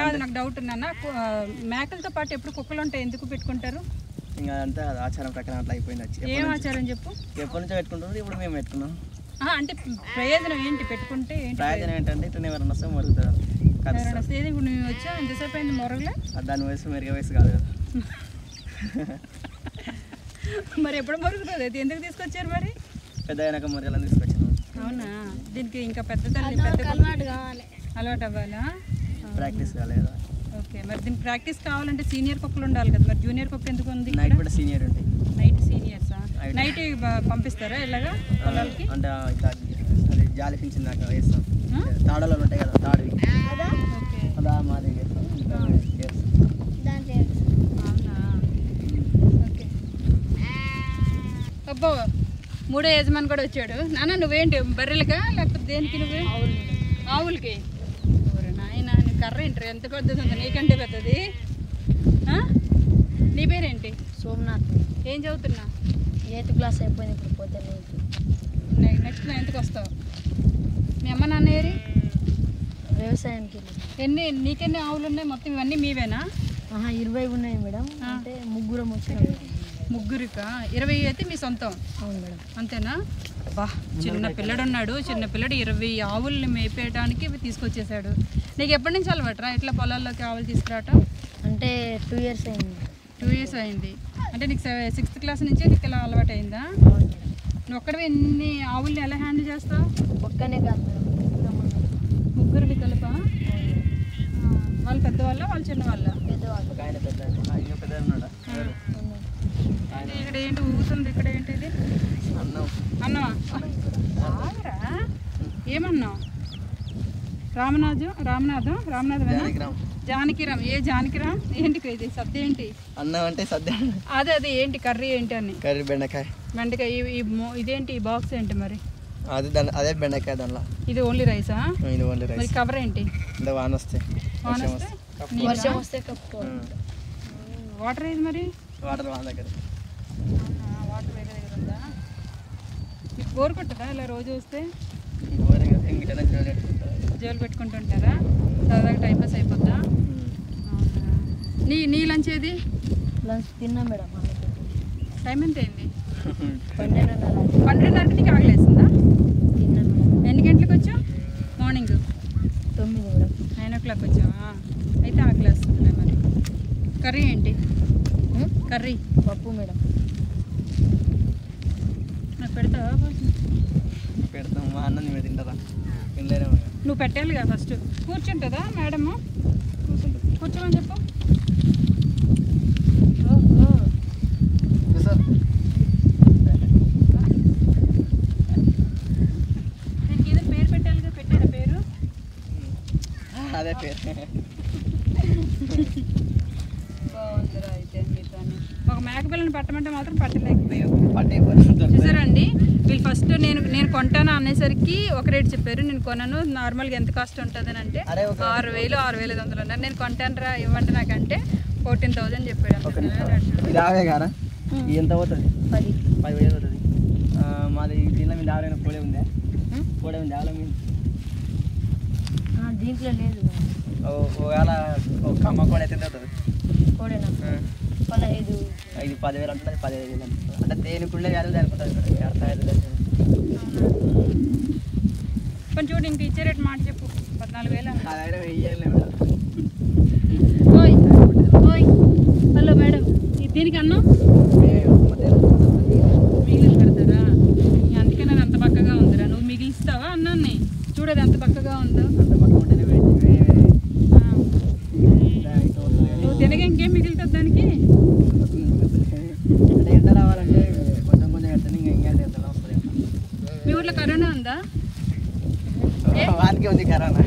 కాదు నాకు డౌట్ నాన్న కు- ఆ, మేకలతో పాటు ఎప్పుడు కుక్కలు ఉంటాయి ఎందుకు పెట్టుకుంటారు ఇంకా అంతా అది ఆచారం ప్రకారం అట్లా అయిపోయింది వచ్చి ఏం ఆచారం చెప్పు ఎప్పటి నుంచో పెట్టుకుంటున్నారు ఇప్పుడు మేము పెట్టుకున్నాం ఆహా, అంటే ప్రయోజనం ఏంటి పెట్టుకుంటే ఏంటి ప్రయోజనం ఏంటంటే ఇట్లా ఎవరైనా వస్తే మరుగుతారు ఎవరైనా వస్తే, ఏది ఇప్పుడు నువ్వు వచ్చా ఎంతసేపు అయింది మొరగలే దాని వయసు మెరుగ వయసు కాదు కదా మరి ఎప్పుడు మరుగుతుంది అది ఎందుకు తీసుకొచ్చారు మరి పెద్ద అయినాక మురగలని తీసుకొచ్చినాం అవునా దీనికి ఇంకా పెద్ద తల్లి పెద్ద అలవాటు కావాలి అలవాటు అవ్వాలా ప్రాక్టీస్ కాలేదు ఓకే మరి దీనికి ప్రాక్టీస్ కావాలంటే సీనియర్ కుక్కలు ఉండాలి కదా మరి జూనియర్ కుక్క ఎందుకు ఉంది నైట్ కూడా సీనియర్ ఉంటాయి నైట్ సీనియర్సా నైట్ పంపిస్తారా ఇలాగా పొలాలకి అంటే ఇట్లా అది జాలి పింఛన్ దాకా వేస్తాం ఆ? తాడలో ఉంటాయి కదా తాడువి ఓకే అదా మాది వేస్తాం ఇంకా చేస్తాం. దాంట్లో అవునా ఓకే అబ్బో మూడో యజమాని కూడా వచ్చాడు నాన్న నువ్వేంటి బర్రెలకా లేకపోతే దేనికి నువ్వు ఆవులకి ఓరే నాయన నీ కర్ర ఏంటి ఎంత పెద్దది ఉంది నీకంటే పెద్దది ఆ? నీ పేరేంటి సోమనాథ్ ఏం చదువుతున్నా ఎయిత్ క్లాస్ అయిపోయింది ఇప్పుడు పోతే నీకు నె- నెక్స్ట్ నైన్త్కి వస్తావు మీ అమ్మ నాన్న ఏరి వ్యవసాయానికి వెళ్ళి ఎన్ని నీకెన్ని ఆవులు ఉన్నాయి మొత్తం ఇవన్నీ మీవేనా ఆహా ఇరవై ఉన్నాయి మేడం ఆ. అంటే ముగ్గురం వచ్చినాం ముగ్గురికా ఇరవై అయితే మీ సొంతం అవును మేడం అంతేనా బా చిన్న పిల్లడు ఉన్నాడు చిన్న పిల్లడు ఇరవై ఆవుల్ని మేపేయడానికి తీసుకొచ్చేసాడు నీకు ఎప్పటి నుంచి అలవాటురా ఇట్లా పొలాల్లోకి ఆవులు తీసుకురావటం అంటే టూ ఇయర్స్ అయింది టూ ఇయర్స్ అయింది అంటే నీకు సిక్స్త్ క్లాస్ నుంచే నీకు ఇలా అలవాటు అయిందా అవును మేడం నువ్వు ఒక్కడివి ఎన్ని ఆవుల్ని ఎలా హ్యాండిల్ చేస్తావు ఒక్కనే కాదు మేడం ముగ్గురం ఉన్నాం. ముగ్గురికి కలిపా అవును మేడం. ఆ, వాళ్ళు పెద్దవాళ్ళ వాళ్ళు చిన్నవాళ్ళ పెద్దవాళ్ళు ఒక ఆయన పెద్ద ఆయన పెద్ద ఉన్నాడా ఎవరు? అంటే ఇక్కడ ఏంటి ఊగుతుంది ఇక్కడ ఏంటి ఇది అన్నం అన్నవా ఆగరా ఏమన్నావు రామనాథం రామనాథం రామనాథం జానకిరామ్. జానకిరామ్ ఏ జానకిరామ్ ఏంటి ఇది సద్య ఏంటి అన్నం అంటే సద్య అదే అదే ఏంటి కర్రీ ఏంటి అని కర్రీ బెండకాయ బెండకాయ ఈ- ఈ మో- ఇదేంటి ఈ బాక్స్ ఏంటి మరి అది దాని అదే బెండకాయ దానిలో ఇది ఓన్లీ రైసా ఇది ఓన్లీ మరి రైస్ కవర్ ఏంటి ఇంత వాన వస్తే వాన వర్షం వస్తే వస్తే నీళ్ళా? వర్షం వస్తే కప్పుకోవాలి వాటర్ ఏది మరి వాటర్ వాన దగ్గర అవునా, వాటర్ వేరే దగ్గర ఉందా మీకు బోర్ కొట్టదా ఇలా రోజు వస్తే బోరే కదా, ఇంగిటనే చూడలేట్టుకుంటారు. జోలు పెట్టుకుంటుంటారా సరదాగా టైం పాస్ అయిపోద్దా అవునా. నీ నీ లంచ్ ఏది లంచ్ తిన్నాం మేడం ఆమెతో టైం ఎంత అయింది పన్నెండున్నర పన్నెండున్నరకి నీకు ఆగలేస్తుందా తిన్నాం మేడం ఎన్ని గంటలకు వచ్చావు మార్నింగ్ తొమ్మిది మేడం నైన్ ఓ క్లాక్ వచ్చావా అయితే ఆకలేస్తుంది మరి కర్రీ ఏంటి ఉం? కర్రీ పప్పు మేడం నాకు పెడతావా పెడతాం మా అన్నం మీరు తింటారా తినలేరేమో ఇక. నువ్వు పెట్టాలిగా ఫస్ట్ కూర్చుంటుందా మేడము కూర్చోమని చెప్పు ఓహో కూర్చో. దీనికి ఏదో పేరు పెట్టాలిగా పెట్టారా పేరు అదే పేరు బాగుందిరా అయితే మీతోని ఒక మేక పిల్లని పట్టమంటే మాత్రం పట్టలేకపోయావు పట్టే పని చూసారండి వీళ్ళు ఫస్ట్ నేను నేను కొంటాను అనేసరికి ఒక రేట్ చెప్పారు నేను కొనను నార్మల్గా ఎంత కాస్ట్ ఉంటుంది అని అంటే అరే ఒక ఆరు వేలు ఆరు వేల ఐదు వందలు ఉన్నారు నేను కొంటాను రా ఇవ్వండి నాకంటే ఫోర్టీన్ థౌసండ్ చెప్పాడు ఒక అంతే నిమిషం ఇది ఆవే కారా ఇది ఎంత పోతుంది పది పది వేలు అవుతుంది ఆ, మాది దీనిలో మీద ఆవరైన కోడే ఉందా ఉం? కోడే ఉంది ఆవల మీద ఆ, దీంట్లో లేదు మేడం. ఓ- ఒకవేళ ఒక కమ్మ కోడ అయితే ఎంత అవుతుంది కోడేనా ఆ, పదహైదు ఇది పదివేలు అంటుంది అది పదిహేను వేలు అంటుంది అంటే దేనికి ఉండే వాల్యూ దానికి ఉంటుంది అర్థం కొంచెం చూడు ఇంక ఇచ్చే రేట్ మాట చెప్పు పద్నాలుగు వేలు అన్నా. అదైనా వెయ్యాలి మేడం ఓయ్ ఓయ్ హలో మేడం ఇది దీనికి అన్నం మిగిలిన పెడతారా ఇంక అందుకే నాకు అంత బక్కగా ఉందిరా నువ్వు మిగిలిస్తావా అన్నాన్ని చూడదు ఎంత బక్కగా ఉందో ఆ. నువ్వు తినగా ఇంకేం మిగులుతుంది దానికి అంటే ఎండ రావాలంటే కొంచెం కొంచెం ఎడతాను ఇంకా ఇంకా ఎంత వస్తుంది మీ ఊర్లో కరోనా ఉందా ఏ? వానికి ఉంది కరోనా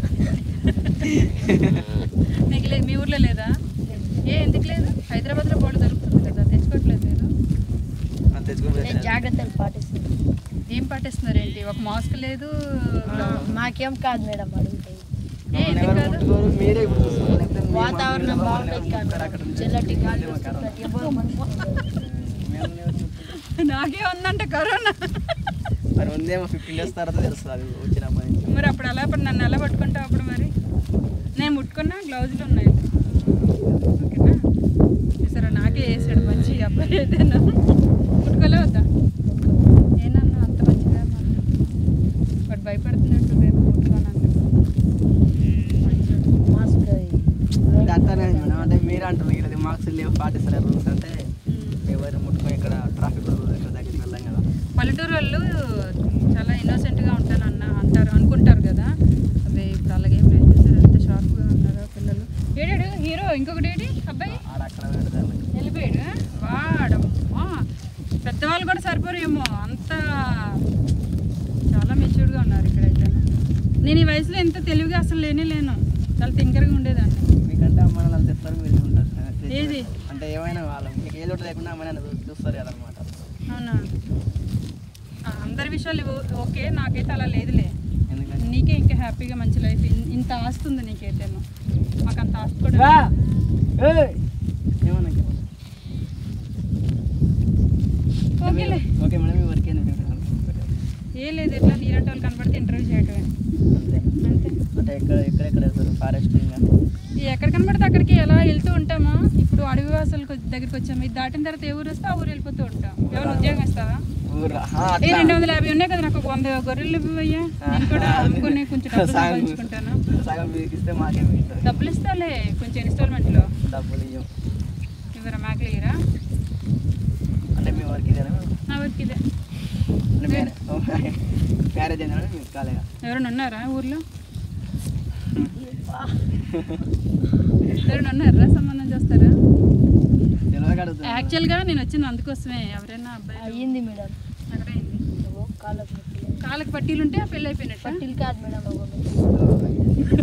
మీకు లేదు మీ ఊర్లో లేదా ఏ ఎందుకు లేదు హైదరాబాద్లో బోర్డు దొరుకుతుంది కదా తెచ్చుకోవట్లేదు మీరు అంత తెచ్చుకోలేదు నేను జాగ్రత్తలు పాటిస్తాను ఏం పాటిస్తున్నారు ఏంటి ఒక మాస్క్ లేదు మాకేం కాదు మేడం అడిగితే ఏ ఎందుకు ఎవరు కాదు ముట్టుకోరు మీరే ఇప్పుడు చూస్తున్నారు. లేకపోతే మీ వాతావరణం మమ్మల్ని బాగుంటుంది ఎవరు కాదు ముట్టుకోరు అక్కడ నుంచి. చల్లటి గాలి ఏమో కరోనా. వస్తుంది. ఎవరు మనుషులు మేము ఎవరు ముట్టుకోరు. నాకే ఉందంట కరోనా మరి ఉందేమో ఫిఫ్టీన్ డేస్ తర్వాత తెలుస్తుంది అది వచ్చినప్పటి నుంచి మరి అప్పుడు ఎలా పడి నన్ను ఎలా పట్టుకుంటావు అప్పుడు మరి నేను ముట్టుకున్నా గ్లౌజులు ఉన్నాయి ఓకేనా చూసారా నాకే వేసాడు మంచి అబ్బాయి ఏదైనా ముట్టుకోలే వద్దా ఏనన్నా అంత మంచిగా వాడు భయపడుతున్నట్టు రేపు ముట్టుకోనంటే మాస్క్ అంటే అట్లనే మేడం అంటే మీరు అంటారు ఇక్కడ మార్క్స్ లేవు పాటిస్తారు రూల్స్ అంటే ఎవరు ముట్టుకొని ఇక్కడ ట్రాఫిక్ రూల్స్ ఇక్కడ దగ్గరికి వెళ్ళాం కదా పల్లెటూరు వాళ్ళు చాలా ఇన్నోసెంట్గా ఉంటాను అన్న అంటారు అనుకుంటారు కదా అవి ఇప్పుడు అలాగేం లేదు చూసారు ఎంత షార్ప్గా ఉన్నారో పిల్లలు ఏడాడు హీరో ఇంకొకటి ఏంటి అబ్బాయి ఆడ అక్కడ పెడతారు వెళ్ళిపోయాడు వాడమ్మా పెద్దవాళ్ళు కూడా సరిపోరేమో అంత చాలా మెచ్యూర్డ్గా ఉన్నారు ఇక్కడైతే నేను ఈ వయసులో ఎంత తెలివిగా అసలు లేనే లేను చాలా తింకరగా ఉండేదాన్ని మీకంటే అమ్మ నాన్నలు తెస్తారు మీరు ఉంటారు ఏది? అంటే ఏమైనా వాళ్ళు మీకు ఏ లోటు లేకుండా అమ్మ నాన్న చూ- చూస్తారు కదా అనమాట అవునా ఆ, అందరి విషయాలు ఓ- ఓకే నాకైతే అలా లేదులే ఎందుకంటే నీకే ఇంకా హ్యాపీగా మంచి లైఫ్ ఇంత ఆస్తి ఉంది నీకైతేమో మాకు అంత ఆస్తి కూడా లేదు. ఏమన్నా ఓకేలే ఓకే మేడం మీ వర్క్ ఏంది ఏ లేదు ఎట్లా నీరంటే వాళ్ళు కనబడితే ఇంటర్వ్యూ చేయటమే అంతే అంతే అంటే ఎక్కడ ఎక్కడెక్కడ వెళ్తారు ఫారెస్ట్ ఇంకా ఈ ఎక్కడ కనబడితే అక్కడికి ఎలా వెళ్తూ ఉంటామా ఇప్పుడు అడవి వాసులకు దగ్గరికి వచ్చాము ఇది దాటిన తర్వాత ఏ ఊరు వస్తే ఆ ఊరు వెళ్ళిపోతూ ఉంటాం ఏమైనా ఉద్యోగం ఇస్తావా ఊర్రా ఆ, ఏ అట్లా. రెండు వందల యాభై ఉన్నాయి కదా నాకు ఒక వంద గొర్రెలు ఇవ్వయ్యా నేను కూడా అమ్ముకొని కొంచెం డబ్బులు సగం సంపాదించుకుంటాను సగం మీకు ఇస్తే మాకేం ఇస్తారు డబ్బులు ఇస్తాలే కొంచెం ఇన్స్టాల్మెంట్లో డబ్బులు ఇవ్వం ఇవ్వరా మేకలు ఇరా అంటే మీ వర్క్ ఇదేనా నా వర్క్ ఇదే అంటే మ్యారేజ్ అయిందా మీకు కాలేగా ఎవరైనా ఉన్నారా ఊర్లో ఎవరైనా ఉన్నారా సంబంధం చేస్తారా తెలియక అడుగుతుంది యాక్చువల్గా నేను వచ్చింది అందుకోసమే ఎవరైనా అబ్బాయి అయ్యింది మేడం అక్కడ అయింది ఓ కాళ్ళకు నొప్పి. కాళ్ళకి పట్టీలు ఉంటే ఆ పెళ్ళి అయిపోయినట్టు పట్టీలు కాదు మేడం ఒక నొప్పి.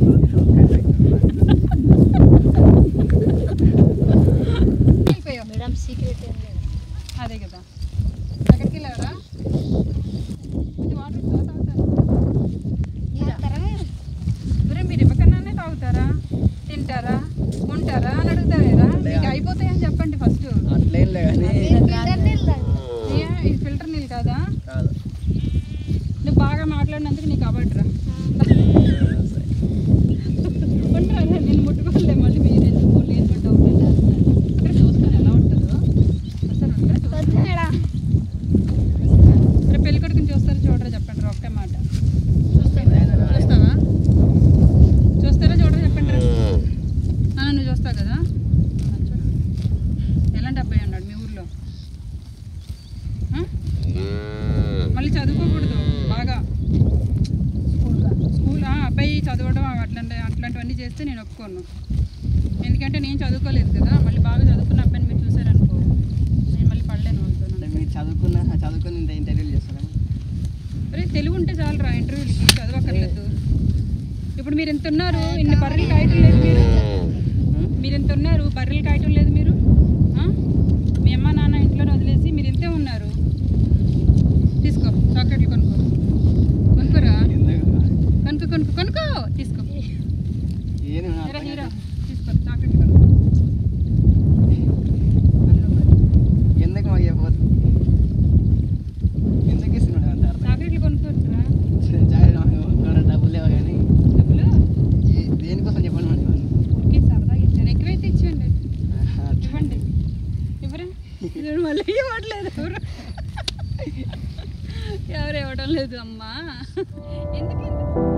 వెళ్ళిపోయావు మేడం సీక్రెట్ ఏం లేదు అదే కదా ఎక్కడికి వెళ్ళావరా కొంచెం వాటర్ ఇస్తావా తాగుతాను ఒరే మీరు ఇవ్వకన్నానే తాగుతారా తింటారా ఉంటారా అని అడుగుతారేరా మీకు అయిపోతాయని చెప్పండి ఫస్ట్ అట్లేంలే కానీ ఏ ఇది ఫిల్టర్ నీళ్ళు కాదా కాదు నువ్వు బాగా మాట్లాడినందుకు నీకు అవార్డు రా ఉండరా రే, నేను ముట్టుకోలే మళ్ళీ మీరు ఎందుకు లేని డౌట్ ఇక్కడ చూస్తాను ఎలా ఉంటుందో అసలు ఉంటా చూస్తాను రేపు పెళ్లి కొడుకుని చూస్తారా చూడరా చెప్పండి రా ఒకే మాట చూస్తావా చూస్తావా చూస్తారా చూడరా చెప్పండి రా నాన్న నువ్వు చూస్తావు కదా ఆ, చూడు. ఎలాంటి అబ్బాయి ఉన్నాడు మీ ఊర్లో ఆ? మళ్ళీ చదువుకోకూడదు బాగా స్కూల్ ఆ, అబ్బాయి చదవడం అట్లాంటి అట్లాంటివన్నీ చేస్తే నేను ఒప్పుకోను ఎందుకంటే నేను చదువుకోలేదు కదా మళ్ళీ బాగా చదువుకున్న అబ్బాయిని మీరు చూసారనుకో నేను మళ్ళీ పడలేను వాళ్ళతో అంటే మీరు చదువుకున్న చదువుకుని ఇంత ఇంటర్వ్యూలు చేస్తారా అరే తెలుగు ఉంటే చాలు రా ఇంటర్వ్యూలకి చదవక్కర్లేదు ఇప్పుడు మీరు ఎంత ఉన్నారు ఇన్ని బర్రెలు కాయటం లేదు మీరు మీరు ఎంత ఉన్నారు బర్రెలు కాయటం లేదు మీరు ఆ? మీ అమ్మ నాన్న ఇంట్లో వదిలేసి మీరు ఇంతే ఉన్నారు తీసుకో చాక్లెట్లు కొనుక్కో కొనుక్కోరా కొనుక్కో కొనుక్కో కొనుక్కో తీసుకో ఏం హీరా హీరా తీసుకో చాక్లెట్లు కొనుక్కో అందులో మరి. ఎందుకు మాకు చెప్పదు ఎందుకు ఇస్తున్నాడు అంత అర్థం చాక్లెట్లు కొనుక్కోరా జాగ్రత్త మాకు డబ్బులు లేవు కానీ డబ్బులు ఏ- దేనికోసం చెప్పండి మేడం ఇవన్నీ. ఊరికే సరదాగా ఇచ్చాను ఎక్కువైతే ఇచ్చేయండి ఆహా, అట్లా. ఇవ్వండి ఇవ్వరా ఇది మళ్ళీ ఇవ్వట్లేదు ఎవరు ఎవరు ఇవ్వడం లేదు అమ్మా ఎందుకు ఇంత-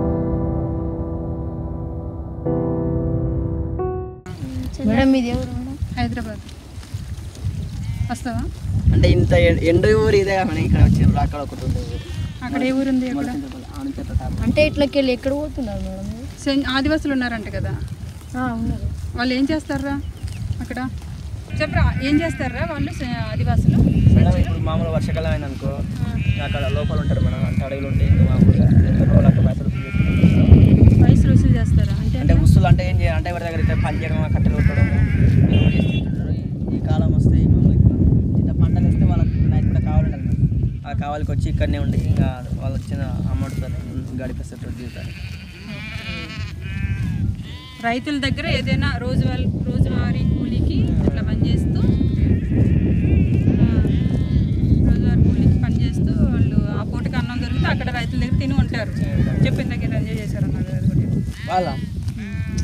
మేడం మీది ఎవరు మేడం హైదరాబాద్ వస్తావా అంటే ఇంత ఎ- ఎండ ఊరు ఇదే కానీ ఇక్కడ వచ్చి అక్కడ ఒకటి ఉంది ఊరు. అక్కడ ఏ ఊరుంది అక్కడ మొలచింతపల్లి. ఆ నుంచి అట్లా తాప. అంటే ఇట్లకి వెళ్ళి ఎక్కడ పోతున్నారు మేడం మీరు? సెన్- ఆదివాసులు ఉన్నారంట కదా ఆ, ఉన్నారు వాళ్ళు ఏం చేస్తారా అక్కడ చెప్పరా ఏం చేస్తారా వాళ్ళు సె- ఆదివాసులు మేడం ఇప్పుడు మామూలు వర్షాకాలం అయింది అనుకో అక్కడ లోపల ఉంటారు మేడం అంత అడవిలు ఉంటాయి ఇంకా మామూలుగా ఎంత రోజులు అక్కడ పైసలు వసూలు చేసుకుంటారు. వయసు రుసులు చేస్తారా అంటే అంటే ఉస్తులు అంటే ఏం చేయాలి అంటే ఎవరి దగ్గర అయితే పని చేయడం కట్టెలు కొట్టడం ఇవన్నీ చేసి తింటుంటారు. ఈ- ఈ కాలం వస్తే ఈ మామూలు ఇప్పుడు ఇంత పంటలు వస్తే వాళ్ళకి నైట్ కూడా కావాలంటారు మేడం ఆ కావాలికి వచ్చి ఇక్కడనే ఉండి ఇంకా వాళ్ళు వచ్చిన అమౌంట్ గడిపేస్తారు జీవితాన్ని రైతుల దగ్గర ఏదైనా రోజువారీ రోజువారీ కూలీకి అట్లా పనిచేస్తూ ఆ, రోజువారీ కూలీకి పనిచేస్తూ వాళ్ళు ఆ పూటకి అన్నం దొరికితే అక్కడ రైతుల దగ్గర తిని ఉంటారు చెప్పిన దగ్గర ఎంజాయ్ చేశారు అన్నారు అది కూడా వాళ్ళ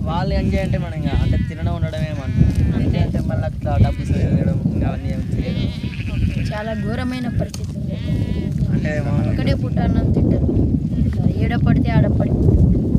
వాళ్ళు ఎంజాయ్ అంటే మనం ఇంకా అంటే తినడం ఉండడమే మనం అంతే అంటే మళ్ళీ అట్లా డబ్బులు చదివడం ఇంకా అవన్నీ ఏం తెలియదు చాలా ఘోరమైన పరిస్థితి ఉంది అంటే మనం ఒకటే పుట్ట అన్నం తింటారు ఇంకా ఏడ పడితే ఆడ పడిపోతారు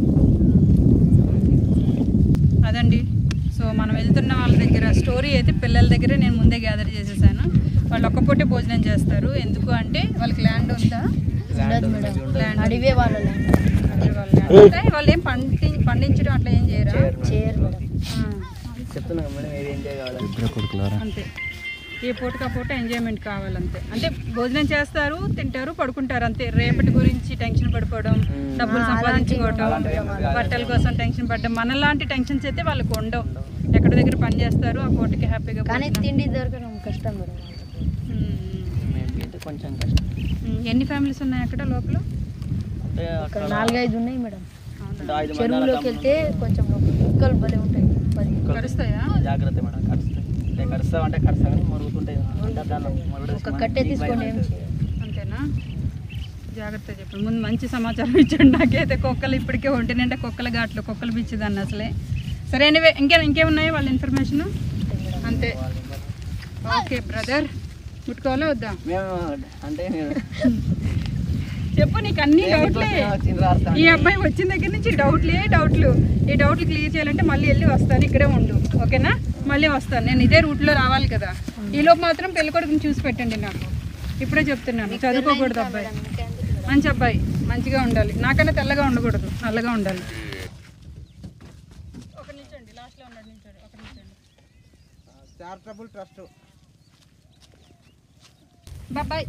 అదండి సో మనం వెళ్తున్న వాళ్ళ దగ్గర స్టోరీ అయితే పిల్లల దగ్గరే నేను ముందే గ్యాదర్ చేసేసాను వాళ్ళు ఒక్క పూటే భోజనం చేస్తారు ఎందుకు అంటే వాళ్ళకి ల్యాండ్ ఉందా ల్యాండ్ ఉండదు ఉంది, మేడం ల్యాండ్ అడివే వాళ్ళ land. అదే వాళ్ళ land ఉందా? వాళ్ళు ఏం పండి పండించడం అట్లా ఏం చేయరా చేయరు మేడం. చేయరు మేడం ఆ, చెప్తున్నాం మేడం ఏది ఎంజాయ్ కావాలి అంతే ఏ పూటకా పూట ఎంజాయ్మెంట్ కావాలంతే అంటే భోజనం చేస్తారు తింటారు పడుకుంటారు అంతే రేపటి గురించి టెన్షన్ పడిపోవడం మ్మ్. డబ్బులు ఆ, సంపాదించుకోవడం అలాంటివి ఏమీ కాదు. బట్టల కోసం టెన్షన్ పడ్డం మనలాంటి టెన్షన్స్ అయితే వాళ్ళకు ఉండవు ఎక్కడ దగ్గర పని చేస్తారు ఆ పూటకి హ్యాపీగా కానీ భోజనం. తిండి దొరకడం కష్టం మేడం మ్మ్. మేబీ అయితే కొంచెం కష్టం మ్మ్. ఎన్ని ఫ్యామిలీస్ ఉన్నాయి అక్కడ లోపల అంటే ఇక్కడ అక్కడ నాలుగైదు ఉన్నాయి మేడం అంటే ఐదు మంది అలా చెరువులోకి వెళ్తే కొంచెం కుక్కలు భలే ఉంటాయి పది కరుస్తాయా జాగ్రత్త మేడం కరుస్తాయి అంటే కరుస్తావు అంటే కరుస్తా కానీ మరుగుతుంటాయి అంటే దానిలో మరుగుడు ఒక కట్టె తీసుకోండి ఏం చేయరు అంతేనా జాగ్రత్త చెప్పండి ముందు మంచి సమాచారం ఇచ్చాడు నాకైతే కుక్కలు ఇప్పటికే ఒంటి నిండా కుక్కల ఘాట్లు కుక్కలు పిచ్చిదాన్ని అసలే సరే ఎనివే ఇంకే ఇంకేమున్నాయి వాళ్ళ ఇన్ఫర్మేషన్ అంతే ఓకే బ్రదర్ ముట్టుకోవాలా వద్దా మేము అంటే నేను చెప్పు నీకు అన్ని డౌట్లే వచ్చింది రాస్తాను ఈ అబ్బాయి వచ్చిన దగ్గర నుంచి డౌట్లే డౌట్లు ఈ డౌట్లు క్లియర్ చేయాలంటే మళ్ళీ వెళ్ళి వస్తాను ఇక్కడే ఉండు ఓకేనా మళ్ళీ వస్తాను నేను ఇదే రూట్లో రావాలి కదా ఈలోపు మాత్రం పెళ్లి కొడుకుని చూసి పెట్టండి నాకు ఇప్పుడే చెప్తున్నాను చదువుకోకూడదు అబ్బాయి మంచి అబ్బాయి మంచిగా ఉండాలి నాకన్నా తెల్లగా ఉండకూడదు నల్లగా ఉండాలి ఒక నిల్చోండి లాస్ట్లో ఉన్నాడు నిల్చోండి ఒక నిల్చోండి చారిటబుల్ ట్రస్ట్ బాయ్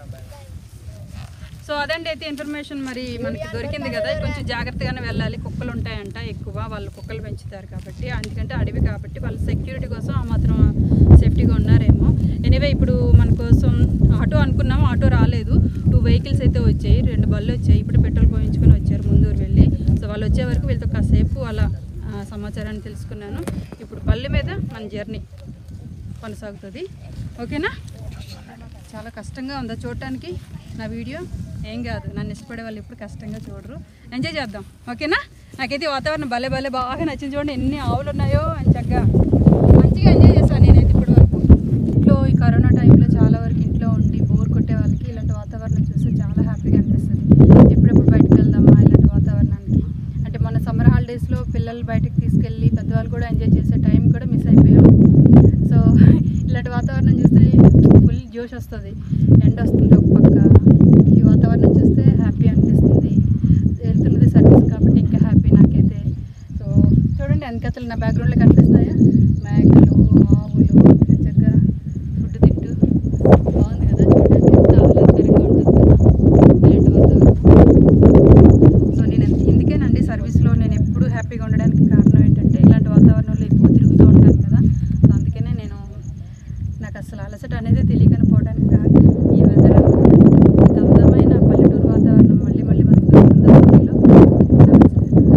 సో అదండి అయితే ఇన్ఫర్మేషన్ మరి మనకి దొరికింది కదా కొంచెం జాగ్రత్తగానే వెళ్ళాలి కుక్కలు ఉంటాయంట ఎక్కువ వాళ్ళు కుక్కలు పెంచుతారు కాబట్టి అందుకంటే అడవి కాబట్టి వాళ్ళ సెక్యూరిటీ కోసం ఆ మాత్రం సేఫ్టీగా ఉన్నారేమో ఎనీవే ఇప్పుడు మన కోసం ఆటో అనుకున్నాము ఆటో రాలేదు టూ వెహికల్స్ అయితే వచ్చాయి రెండు బళ్ళు వచ్చాయి ఇప్పుడు పెట్రోల్ పోయించుకొని వచ్చారు ముందూరు వెళ్ళి సో వాళ్ళు వచ్చే వరకు వీళ్ళతో కాసేపు అలా ఆ, సమాచారాన్ని తెలుసుకున్నాను ఇప్పుడు బళ్ళు మీద మన జర్నీ కొనసాగుతుంది ఓకేనా చాలా కష్టంగా ఉందా చూడటానికి నా వీడియో ఏం కాదు నన్ను ఇష్టపడే వాళ్ళు ఎప్పుడు కష్టంగా చూడరు ఎంజాయ్ చేద్దాం ఓకేనా నాకైతే ఈ వాతావరణం భలే భలే బాగా నచ్చింది చూడండి ఎన్ని ఆవులు ఉన్నాయో అని చక్కగా మంచిగా ఎంజాయ్ చేశాను నేనైతే ఇప్పటి వరకు ఇంట్లో ఈ కరోనా టైంలో చాలా వరకు ఇంట్లో ఉండి బోర్ కొట్టే వాళ్ళకి ఇలాంటి వాతావరణం చూస్తే చాలా హ్యాపీగా అనిపిస్తుంది ఎప్పుడెప్పుడు బయటకు వెళ్దామా ఇలాంటి వాతావరణానికి అంటే మన సమ్మర్ హాలిడేస్లో పిల్లలు బయటకు తీసుకెళ్ళి పెద్దవాళ్ళు కూడా ఎంజాయ్ చేసే టైం కూడా మిస్ అయిపోయాం సో ఇలాంటి వాతావరణం చూస్తే ఫుల్ జోష్ వస్తుంది ఎండ వస్తుంది ఒక పక్క ఈ వాతావరణం చూస్తే హ్యాపీ అనిపిస్తుంది వెళ్తున్నది సర్వీస్ కాబట్టి ఇంకా హ్యాపీ నాకైతే సో చూడండి వెనకతలు నా బ్యాక్గ్రౌండ్లో కనిపిస్తున్నాయా మేకలు ఆవులు చక్కగా ఫుడ్ తింటూ బాగుంది కదా చూడడానికి ఎంత ఆహ్లాదకరంగా ఉంటుంది కదా ఇలాంటి వాతావరణం సో నేను ఎంత- ఇందుకేనండి సర్వీస్లో నేను ఎప్పుడూ హ్యాపీగా ఉండడానికి కారణం ఏంటంటే ఇలాంటి వాతావరణంలో ఎక్కువ తిరుగుతూ ఉంటాను కదా సో అందుకనే నేను నాకు అసలు అలసట అనేది తెలియకని పోవడానికి కారణం ఈ వెదర్ ఇంత అందమైన పల్లెటూరు వాతావరణం మళ్ళీ మళ్ళీ మనకు దొరుకుతుందా సిటీలో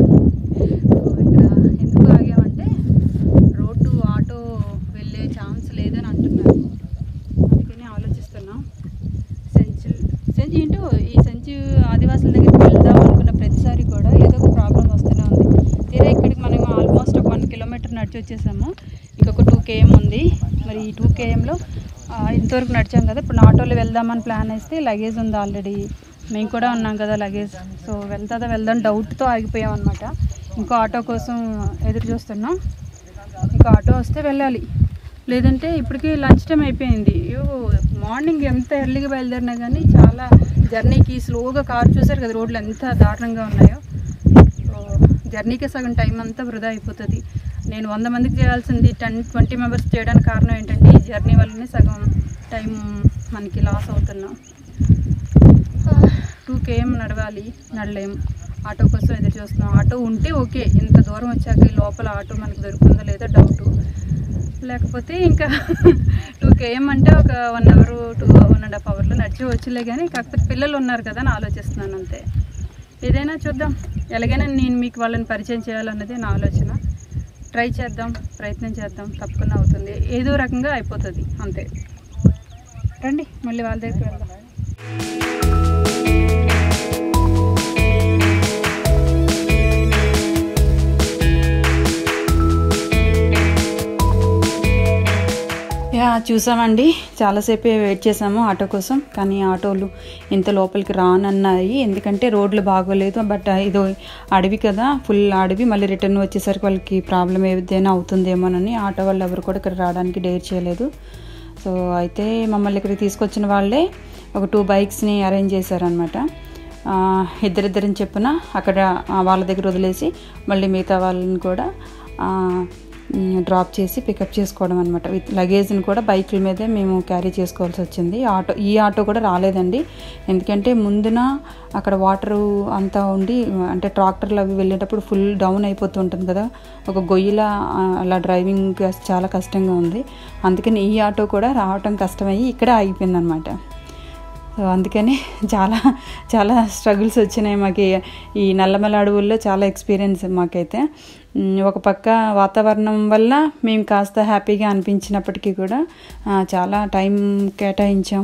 సో ఇక్కడ ఎందుకు ఆగామంటే రోడ్డు ఆటో వెళ్ళే ఛాన్స్ లేదని అంటున్నారు అందుకని ఆలోచిస్తున్నాం సెంచు సెంచు ఏంటో ఈ సెంచు ఆదివాసుల దగ్గరికి వెళ్దాం అనుకున్న ప్రతిసారి కూడా ఏదో ఒక ప్రాబ్లం వస్తూనే ఉంది తీరా ఇక్కడికి మనం ఆల్మోస్ట్ ఒక వన్ కిలోమీటర్ నడిచి వచ్చేసాము ఇంకొక టూ కేఎం ఉంది మరి ఈ టూ కేఎంలో ఇంతవరకు నడిచాం కదా ఇప్పుడు ఆటోలో వెళ్దామని ప్లాన్ వేస్తే లగేజ్ ఉంది ఆల్రెడీ మేము కూడా ఉన్నాం కదా లగేజ్ సో వెళ్తుందా వెళ్దాం డౌట్తో ఆగిపోయాం అనమాట ఇంకో ఆటో కోసం ఎదురు చూస్తున్నాం ఇంకో ఆటో వస్తే వెళ్ళాలి లేదంటే ఇప్పటికి లంచ్ టైం అయిపోయింది అయ్యో మార్నింగ్ ఎంత ఎర్లీగా బయలుదేరినా కానీ చాలా జర్నీకి స్లోగా కార్ చూసారు కదా రోడ్లు ఎంత దారుణంగా ఉన్నాయో సో జర్నీకి సగం టైం అంతా వృధా అయిపోతుంది నేను వంద మందికి చేయాల్సింది టెన్ ట్వంటీ మెంబర్స్ చేయడానికి కారణం ఏంటంటే ఈ జర్నీ వల్లనే సగం టైం మనకి లాస్ అవుతున్నాం టూ కేఎం నడవాలి నడలేం ఆటో కోసం ఎదురు చూస్తున్నాం ఆటో ఉంటే ఓకే ఇంత దూరం వచ్చాక ఈ లోపల ఆటో మనకి దొరుకుతుందో లేదో డౌట్ లేకపోతే ఇంకా టూ కేఎం అంటే ఒక one hour two one and half అవర్లో నడిచి వచ్చలే కానీ కాకపోతే పిల్లలు ఉన్నారు కదా అని ఆలోచిస్తున్నాను అంతే ఏదైనా చూద్దాం ఎలాగైనా నేను మీకు వాళ్ళని పరిచయం చేయాలన్నది నా ఆలోచన ట్రై చేద్దాం ప్రయత్నం చేద్దాం తప్పకుండా అవుతుంది ఏదో రకంగా అయిపోతుంది అంతే రండి మళ్ళీ వాళ్ళ దగ్గరికి వెళ్దాం చూసామండి చాలాసేపే వెయిట్ చేసాము ఆటో కోసం కానీ ఆటోలు ఇంత లోపలికి రానన్నాయి ఎందుకంటే రోడ్లు బాగోలేదు బట్ ఇదో అడవి కదా ఫుల్ అడవి మళ్ళీ రిటర్న్ వచ్చేసరికి వాళ్ళకి ప్రాబ్లం ఏదైనా అవుతుందేమోనని ఆటో వాళ్ళు ఎవరు కూడా ఇక్కడ రావడానికి డేర్ చేయలేదు సో అయితే మమ్మల్ని ఇక్కడికి తీసుకొచ్చిన వాళ్ళే ఒక టూ బైక్స్ని అరేంజ్ చేశారనమాట ఇద్దరిద్దరిని చెప్పున అక్కడ ఆ, వాళ్ళ దగ్గర వదిలేసి మళ్ళీ మిగతా వాళ్ళని కూడా ఆ, మ్, డ్రాప్ చేసి పికప్ చేసుకోవడం అనమాట విత్ లగేజ్ని కూడా బైకుల మీదే మేము క్యారీ చేసుకోవాల్సి వచ్చింది ఆటో ఈ ఆటో కూడా రాలేదండి ఎందుకంటే ముందున అక్కడ వాటరు అంతా ఉండి అంటే ట్రాక్టర్లు అవి వెళ్ళేటప్పుడు ఫుల్ డౌన్ అయిపోతూ ఉంటుంది కదా ఒక గొయ్యిలా ఆ, అలా డ్రైవింగ్ చాలా కష్టంగా ఉంది అందుకని ఈ ఆటో కూడా రావటం కష్టమయ్యి ఇక్కడే ఆగిపోయింది అనమాట సో అందుకని చాలా చాలా స్ట్రగుల్స్ వచ్చినాయి మాకు ఈ- ఈ నల్లమల అడవుల్లో చాలా ఎక్స్పీరియన్స్ మాకైతే ఉమ్, ఒక పక్క వాతావరణం వల్ల మేము కాస్త హ్యాపీగా అనిపించినప్పటికీ కూడా ఆ, చాలా టైం కేటాయించాం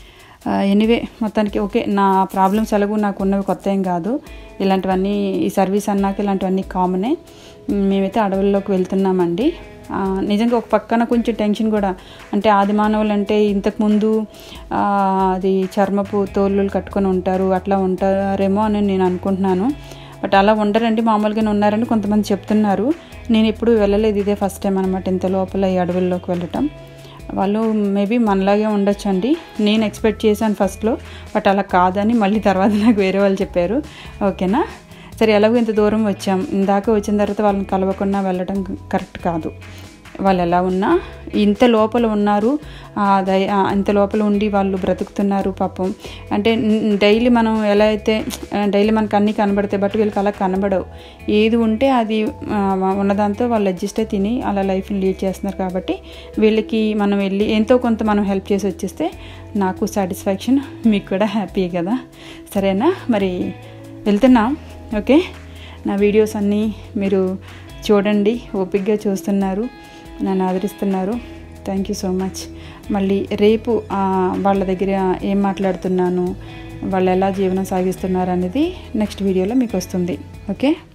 ఎనీవే మొత్తానికి ఓకే నా ప్రాబ్లమ్స్ ఎలాగో నాకు ఉన్నవి కొత్త ఏం కాదు ఇలాంటివన్నీ ఈ సర్వీస్ అన్నాక ఇలాంటివన్నీ కామనే ఉమ్, మేమైతే అడవుల్లోకి వెళ్తున్నామండి ఆ, నిజంగా ఒక పక్కన కొంచెం టెన్షన్ కూడా అంటే ఆది మానవులు అంటే ఇంతకుముందు ఆ, అది చర్మపు తోళ్ళు కట్టుకొని ఉంటారు అట్లా ఉంటారేమో అని నేను అనుకుంటున్నాను బట్ అలా ఉండరండి మామూలుగానే ఉన్నారని కొంతమంది చెప్తున్నారు నేను ఎప్పుడు వెళ్ళలేదు ఇదే ఫస్ట్ టైం అనమాట ఇంత లోపల ఈ అడవుల్లోకి వెళ్ళటం వాళ్ళు మేబీ మనలాగే ఉండొచ్చండి నేను ఎక్స్పెక్ట్ చేశాను ఫస్ట్లో బట్ అలా కాదని మళ్ళీ తర్వాత నాకు వేరే వాళ్ళు చెప్పారు ఓకేనా సరే ఎలాగో ఇంత దూరం వచ్చాం ఇందాక వచ్చిన తర్వాత వాళ్ళని కలవకుండా వెళ్ళడం కరెక్ట్ కాదు వాళ్ళు ఎలా ఉన్నా ఇంత లోపల ఉన్నారు ఆ దయ ఆ ఇంత లోపల ఉండి వాళ్ళు బ్రతుకుతున్నారు పాపం అంటే డైలీ మనం ఎలా అయితే డైలీ మనకు అన్నీ కనబడతాయి బట్ వీళ్ళకి అలా కనబడవు ఏది ఉంటే అది ఆ, ఉన్నదాంతో వాళ్ళు అడ్జస్ట్ అయి తిని అలా లైఫ్ని లీడ్ చేస్తున్నారు కాబట్టి వీళ్ళకి మనం వెళ్ళి ఎంతో కొంత మనం హెల్ప్ చేసి వచ్చేస్తే నాకు సాటిస్ఫాక్షన్ మీకు కూడా హ్యాపీ కదా సరేనా మరి వెళ్తున్నాం ఓకే నా వీడియోస్ అన్నీ మీరు చూడండి ఓపిక్గా చూస్తున్నారు నన్ను ఆదరిస్తున్నారు థ్యాంక్ యూ సో మచ్ మళ్ళీ రేపు ఆ, వాళ్ళ దగ్గర ఏం మాట్లాడుతున్నాను వాళ్ళు ఎలా జీవనం సాగిస్తున్నారు అనేది నెక్స్ట్ వీడియోలో మీకు వస్తుంది ఓకే